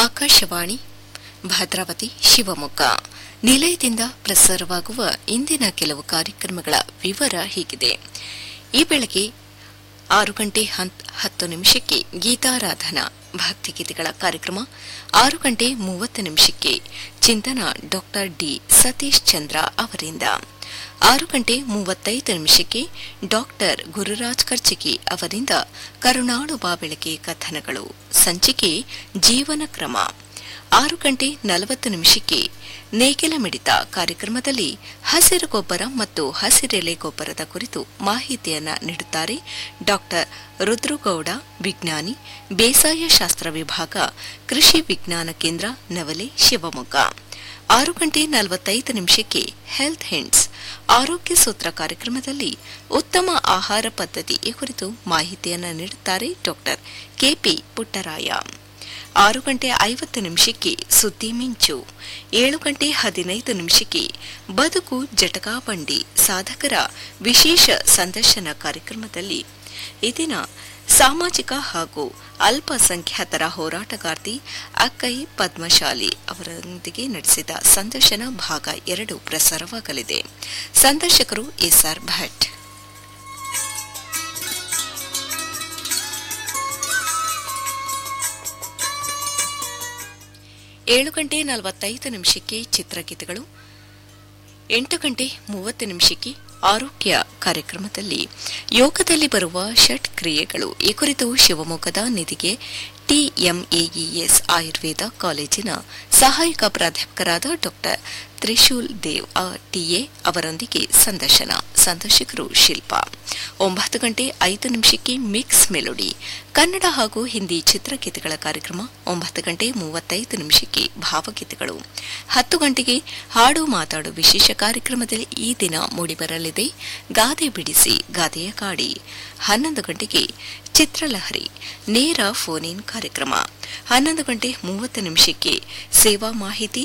ಆಕಾಶವಾಣಿ ಭದ್ರಾವತಿ ಶಿವಮೊಗ್ಗ ನಿಲಯದಿಂದ ಪ್ರಸಾರವಾಗುವ ಇಂದಿನ ಕೆಲವು ಕಾರ್ಯಕ್ರಮಗಳ ವಿವರ ಹೀಗಿದೆ ಈ ಬೆಳಗ್ಗೆ ಆರು ಗಂಟೆ ಹಂತ್- ಹತ್ತು ನಿಮಿಷಕ್ಕೆ ಗೀತಾರಾಧನಾ ಭಕ್ತಿಗೀತೆಗಳ ಕಾರ್ಯಕ್ರಮ ಆರು ಗಂಟೆ ಮೂವತ್ತು ನಿಮಿಷಕ್ಕೆ ಚಿಂತನ ಡಾಕ್ಟರ್ ಡಿ ಸತೀಶ್ ಚಂದ್ರ ಅವರಿಂದ ಆರು ಗಂಟೆ ಮೂವತ್ತೈದು ನಿಮಿಷಕ್ಕೆ ಡಾಕ್ಟರ್ ಗುರುರಾಜ್ ಕರ್ಚಿಗಿ ಅವರಿಂದ ಕರುಣಾಳು ಬಾಬೆಳಕೆ ಕಥನಗಳು ಸಂಚಿಕೆ ಜೀವನ ಕ್ರಮ ಆರು ಗಂಟೆ ನಲವತ್ತು ನಿಮಿಷಕ್ಕೆ ನೇಗಿಲ ಮಿಡಿತ ಕಾರ್ಯಕ್ರಮದಲ್ಲಿ ಹಸಿರು ಗೊಬ್ಬರ ಮತ್ತು ಹಸಿರೆಲೆ ಗೊಬ್ಬರದ ಕುರಿತು ಮಾಹಿತಿಯನ್ನ ನೀಡುತ್ತಾರೆ ಡಾಕ್ಟರ್ ರುದ್ರುಗೌಡ ವಿಜ್ಞಾನಿ ಬೇಸಾಯ ಶಾಸ್ತ್ರ ವಿಭಾಗ ಕೃಷಿ ವಿಜ್ಞಾನ ಕೇಂದ್ರ ನವಲೆ ಶಿವಮೊಗ್ಗ ಆರು ಗಂಟೆ ನಲವತ್ತೈದು ನಿಮಿಷಕ್ಕೆ ಹೆಲ್ತ್ ಹಿಂಟ್ಸ್ ಆರೋಗ್ಯ ಸೂತ್ರ ಕಾರ್ಯಕ್ರಮದಲ್ಲಿ ಉತ್ತಮ ಆಹಾರ ಪದ್ಧತಿ ಈ ಕುರಿತು ಮಾಹಿತಿಯನ್ನು ನೀಡುತ್ತಾರೆ ಡಾಕ್ಟರ್ ಕೆಪಿ ಪುಟ್ಟರಾಯ ಆರು ಗಂಟೆ ಐವತ್ತು ನಿಮಿಷಕ್ಕೆ ಸುದ್ದಿ ಮಿಂಚು ಏಳು ಗಂಟೆ ಹದಿನೈದು ನಿಮಿಷಕ್ಕೆ ಬದುಕು ಜಟಕಾ ಬಂಡಿ ಸಾಧಕರ ವಿಶೇಷ ಸಂದರ್ಶನ ಕಾರ್ಯಕ್ರಮದಲ್ಲಿ ಈ ದಿನ ಸಾಮಾಜಿಕ ಹಾಗೂ ಅಲ್ಪಸಂಖ್ಯಾತರ ಹೋರಾಟಗಾರ್ತಿ ಅಕ್ಕೈ ಪದ್ಮಶಾಲಿ ಅವರೊಂದಿಗೆ ನಡೆಸಿದ ಸಂದರ್ಶನ ಭಾಗ ಎರಡು ಪ್ರಸಾರವಾಗಲಿದೆ ಸಂದರ್ಶಕರು ಎಸ್ಆರ್ ಭಟ್ ಏಳು ಗಂಟೆ ನಲವತ್ತೈದು ನಿಮಿಷಕ್ಕೆ ಚಿತ್ರಗೀತೆಗಳು ಎಂಟು ಗಂಟೆ ಮೂವತ್ತು ನಿಮಿಷಕ್ಕೆ ಆರೋಗ್ಯ ಕಾರ್ಯಕ್ರಮದಲ್ಲಿ ಯೋಗದಲ್ಲಿ ಬರುವ ಷಟ್ ಕ್ರಿಯೆಗಳು ಈ ಕುರಿತು ಶಿವಮೊಗ್ಗದ ನಿಧಿಗೆ ಟಿಎಂಎಇಎಸ್ ಆಯುರ್ವೇದ ಕಾಲೇಜಿನ ಸಹಾಯಕ ಪ್ರಾಧ್ಯಾಪಕರಾದ ಡಾಕ್ಟರ್ ತ್ರಿಶೂಲ್ ದೇವ್ ಆ, ಟಿಎ ಅವರೊಂದಿಗೆ ಸಂದರ್ಶನ ಸಂದರ್ಶಕರು ಶಿಲ್ಪಾ ಒಂಬತ್ತು ಗಂಟೆ ಐದು ನಿಮಿಷಕ್ಕೆ ಮಿಕ್ಸ್ ಮೆಲೋಡಿ ಕನ್ನಡ ಹಾಗೂ ಹಿಂದಿ ಚಿತ್ರಗೀತೆಗಳ ಕಾರ್ಯಕ್ರಮ ಒಂಬತ್ತು ಗಂಟೆ ಮೂವತ್ತೈದು ನಿಮಿಷಕ್ಕೆ ಭಾವಗೀತೆಗಳು ಹತ್ತು ಗಂಟೆಗೆ ಹಾಡು ಮಾತಾಡು ವಿಶೇಷ ಕಾರ್ಯಕ್ರಮದಲ್ಲಿ ಈ ದಿನ ಮೂಡಿಬರಲಿದೆ ಗಾದೆ ಬಿಡಿಸಿ ಗಾದೆಯ ಕಾಡಿ ಹನ್ನೊಂದು ಗಂಟೆಗೆ ಚಿತ್ರಲಹರಿ ನೇರ ಫೋನ್ ಇನ್ ಕಾರ್ಯಕ್ರಮ ಹನ್ನೊಂದು ಗಂಟೆ ಮೂವತ್ತು ನಿಮಿಷಕ್ಕೆ ಸೇವಾ ಮಾಹಿತಿ